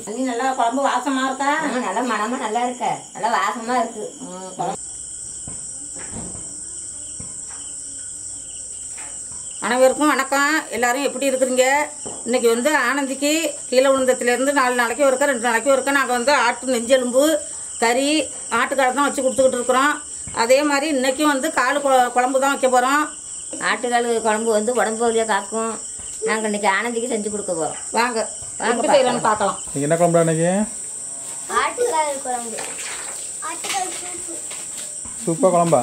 தண்ணி நல்லா குழம்பு வாசமா இருக்கா ஆ, நல்லா மனமா நல்லா இருக்க நல்லா வாசமா இருக்கு ம், குழம்பு அனைவருக்கும் வணக்கம் எல்லாரும் எப்படி இருக்கிறீங்க இன்னைக்கு வந்து ஆனந்திக்கு கீழே விழுந்தத்துலேருந்து நாலு நாளைக்கு ஒருக்க ரெண்டு நாளைக்கு ஒருக்க நாங்கள் வந்து ஆட்டு நெஞ்செலும்பு கறி ஆட்டுக்காலை தான் வச்சு கொடுத்துக்கிட்டு இருக்கிறோம் அதே மாதிரி இன்னைக்கும் வந்து காலு குழ- குழம்பு தான் வைக்க போகிறோம் ஆட்டுக்கால் குழம்பு வந்து உடம்பு வலியாக காக்கும் நாங்கள் இன்னைக்கு ஆனந்திக்கு செஞ்சு கொடுக்க போகிறோம் வாங்க எப்படி செய்கிறோன்னு பார்க்கலாம் இன்னைக்கு என்ன குழம்புடா இன்னைக்கு ஆட்டுக்கால் குழம்பு சூப்பர் குழம்பா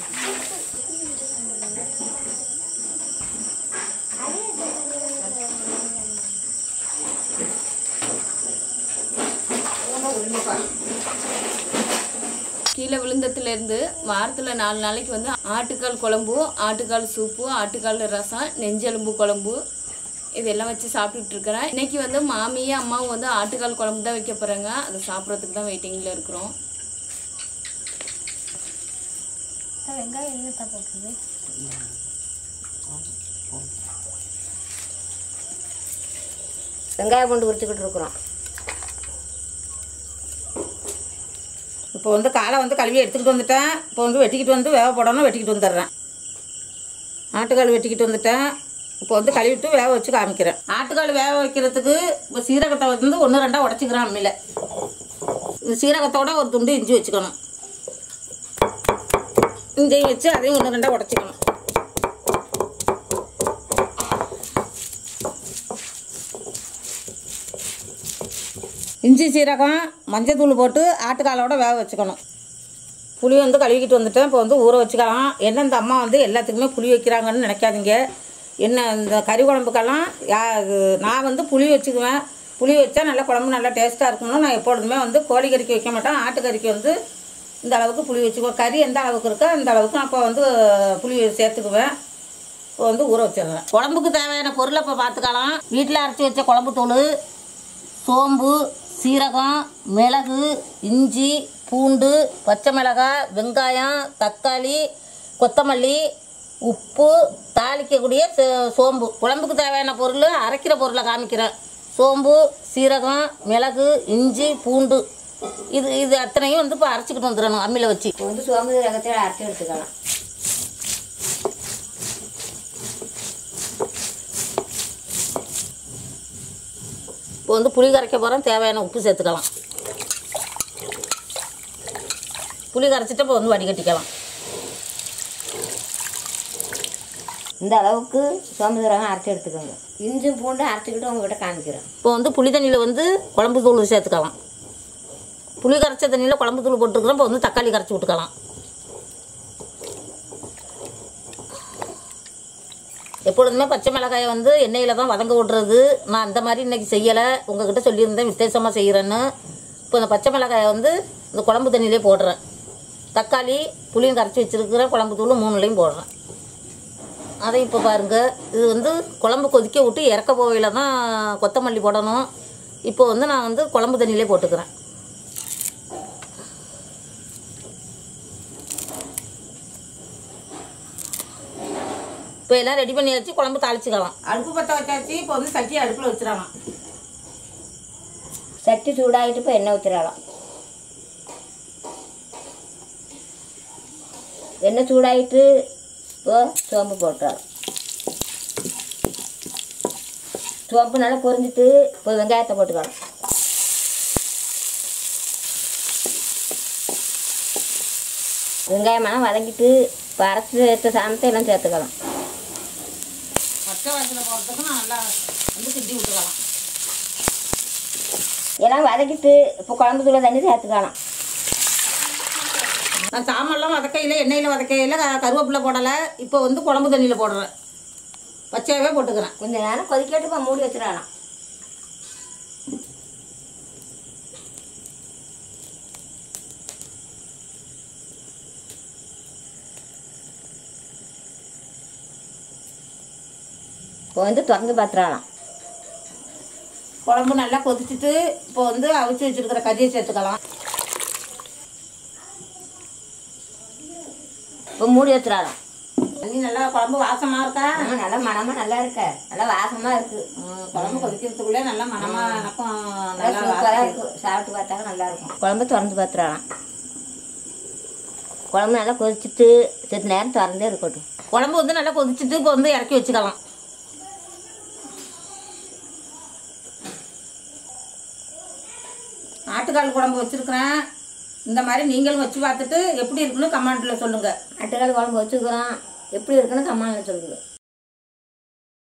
கீழே விழுந்ததுலேருந்து வாரத்தில் நாலு நாளைக்கு வந்து ஆட்டுக்கால் குழம்பு ஆட்டுக்கால் சூப்பு ஆட்டுக்கால் ரசம் நெஞ்செலும்பு குழம்பு இதெல்லாம் வச்சு சாப்பிட்டுட்டு இருக்கிறேன் இன்னைக்கு வந்து மாமியும் அம்மாவும் வந்து ஆட்டுக்கால் குழம்பு தான் வைக்க போகிறாங்க அதை சாப்பிட்றதுக்கு தான் வெயிட்டிங்கில் இருக்கிறோம் வெங்காயம் என்ன போட்டுருது வெங்காயம் பூண்டு உரிச்சுக்கிட்டு இருக்கிறோம் இப்போ வந்து காலை வந்து கழுவி எடுத்துக்கிட்டு வந்துட்டேன் இப்போ வந்து வெட்டிக்கிட்டு வந்து வேக போடணும் வெட்டிக்கிட்டு வந்துடுறேன் ஆட்டுக்கால் வெட்டிக்கிட்டு வந்துட்டேன் இப்போ வந்து கழுவிட்டு வேக வச்சு காமிக்கிறேன் ஆட்டுக்கால் வேக வைக்கிறதுக்கு இப்போ சீரகத்தை வந்து ஒன்று ரெண்டாக உடச்சிக்கிறேன் அம்மியில் இந்த சீரகத்தோட ஒரு துண்டு இஞ்சி வச்சுக்கணும் இஞ்சியும் வச்சு அதையும் ஒன்று ரெண்டாக உடச்சிக்கணும் இஞ்சி சீரகம் மஞ்சத்தூள் போட்டு ஆட்டுக்காலோட வேக வச்சுக்கணும் புளி வந்து கழுவிக்கிட்டு வந்துட்டேன் இப்போ வந்து ஊற வச்சுக்கலாம் என்ன இந்த அம்மா வந்து எல்லாத்துக்குமே புளி வைக்கிறாங்கன்னு நினைக்காதீங்க என்ன இந்த கறி குழம்புக்கெல்லாம் யா இது நான் வந்து புளி வச்சுக்குவேன் புளி வச்சா நல்லா குழம்பு நல்லா டேஸ்ட்டாக இருக்கணும்னு நான் எப்பொழுதுமே வந்து கோழி கறிக்கு வைக்க மாட்டேன் ஆட்டுக்கறிக்கு வந்து இந்த அளவுக்கு புளி வச்சுக்குவேன் கறி எந்த அளவுக்கு இருக்கோ அந்த அளவுக்கு நான் இப்போ வந்து புளி சேர்த்துக்குவேன் இப்போ வந்து ஊற வச்சிடுறேன் குழம்புக்கு தேவையான பொருளை இப்போ பார்த்துக்கலாம் வீட்டில் அரைச்சி வச்ச குழம்பு தூள் சோம்பு சீரகம் மிளகு இஞ்சி பூண்டு பச்சை மிளகாய் வெங்காயம் தக்காளி கொத்தமல்லி உப்பு தாளிக்கக்கூடிய சே- சோம்பு குழம்புக்கு தேவையான பொருள் அரைக்கிற பொருளை காமிக்கிறேன் சோம்பு சீரகம் மிளகு இஞ்சி பூண்டு இது இது அத்தனையும் வந்து இப்போ அரைச்சிக்கிட்டு வந்துடணும் அம்மியில் வச்சு இப்போ வந்து சோம்பு ரகத்தை அரைச்சி எடுத்துக்கலாம் இப்போ வந்து புளி கரைக்க போகிறோம் தேவையான உப்பு சேர்த்துக்கலாம் புளி கரைச்சிட்டு இப்போ வந்து வடிகட்டிக்கலாம் இந்த அளவுக்கு சோம்பு ரகம் அரைச்சி எடுத்துக்கோங்க இஞ்சி பூண்டு அரைச்சிக்கிட்டு உங்ககிட்ட காமிக்கிறேன் இப்போ வந்து புளி தண்ணியில் வந்து குழம்பு தூள் சேர்த்துக்கலாம் புளி கரைச்ச தண்ணியில் குழம்பு தூள் போட்டுருக்கிறோம் இப்போ வந்து தக்காளி கரைச்சி விட்டுக்கலாம் எப்பொழுதுமே பச்சை மிளகாயை வந்து எண்ணெயில் தான் வதங்க விட்றது நான் அந்த மாதிரி இன்னைக்கு செய்யலை உங்ககிட்ட சொல்லியிருந்தேன் வித்தியாசமாக செய்கிறேன்னு இப்போ இந்த பச்சை மிளகாயை வந்து இந்த குழம்பு தண்ணியிலே போடுறேன் தக்காளி புளியும் கரைச்சி வச்சுருக்கிற குழம்பு தூள் மூணுலையும் போடுறேன் அதை இப்போ பாருங்கள் இது வந்து குழம்பு கொதிக்க விட்டு இறக்க போவையில் தான் கொத்தமல்லி போடணும் இப்போ வந்து நான் வந்து குழம்பு தண்ணியிலே போட்டுக்கிறேன் இப்போ எல்லாம் ரெடி பண்ணி வச்சு குழம்பு தாளிச்சுக்கலாம் அடுப்பு பற்ற வச்சாச்சு இப்போ வந்து சட்டி அடுப்பில் வச்சிடலாம் சட்டி சூடாகிட்டு இப்போ எண்ணெய் ஊற்றிடலாம் எண்ணெய் சூடாகிட்டு இப்போ சோம்பு போட்டுறலாம் சோம்பு நல்லா பொரிஞ்சிட்டு இப்போ வெங்காயத்தை போட்டுக்கலாம் வெங்காயமெல்லாம் வதங்கிட்டு இப்போ அரைச்சி எடுத்த சாணத்தை எல்லாம் சேர்த்துக்கலாம் பச்சை வாசலை போடுறதுக்கு நான் நல்லா வந்து கிண்டி விட்டுக்கலாம் எல்லாம் வதக்கிட்டு இப்போ குழம்பு தூளை தண்ணி சேர்த்துக்கலாம் நான் சாமெல்லாம் வதக்கையில் எண்ணெயில் வதக்கையில் கருவேப்பிலை போடலை இப்போ வந்து குழம்பு தண்ணியில் போடுறேன் பச்சையாகவே போட்டுக்கிறேன் கொஞ்ச நேரம் கொதிக்கட்டு இப்போ மூடி வச்சிடலாம் இப்போ வந்து திறந்து பார்த்துடலாம் குழம்பு நல்லா கொதிச்சுட்டு இப்போ வந்து அவிச்சு வச்சிருக்கிற கறியை சேர்த்துக்கலாம் இப்போ மூடி வச்சிடலாம் தண்ணி நல்லா குழம்பு வாசமாக இருக்கா ஆ, நல்லா மனமா நல்லா இருக்க நல்லா வாசமா இருக்கு ம், குழம்பு கொதிக்கிறதுக்குள்ளே நல்லா மனமா எனக்கும் நல்லா நல்லா சூப்பரா வாசம் இருக்கு சாப்பிட்டு பார்த்தாக்க நல்லா இருக்கும் குழம்பு திறந்து பார்த்துடலாம் குழம்பு நல்லா கொதிச்சுட்டு செத்து நேரம் திறந்தே இருக்கட்டும் குழம்பு வந்து நல்லா கொதிச்சுட்டு இப்போ வந்து இறக்கி வச்சுக்கலாம் ஆட்டுக்கால் குழம்பு வச்சுருக்கிறேன் இந்த மாதிரி நீங்களும் வச்சு பார்த்துட்டு எப்படி இருக்குன்னு கமெண்ட்டில் சொல்லுங்கள் ஆட்டுக்கால் குழம்பு வச்சுக்கிறோம் எப்படி இருக்குன்னு கம்மாவில் சொல்லுங்க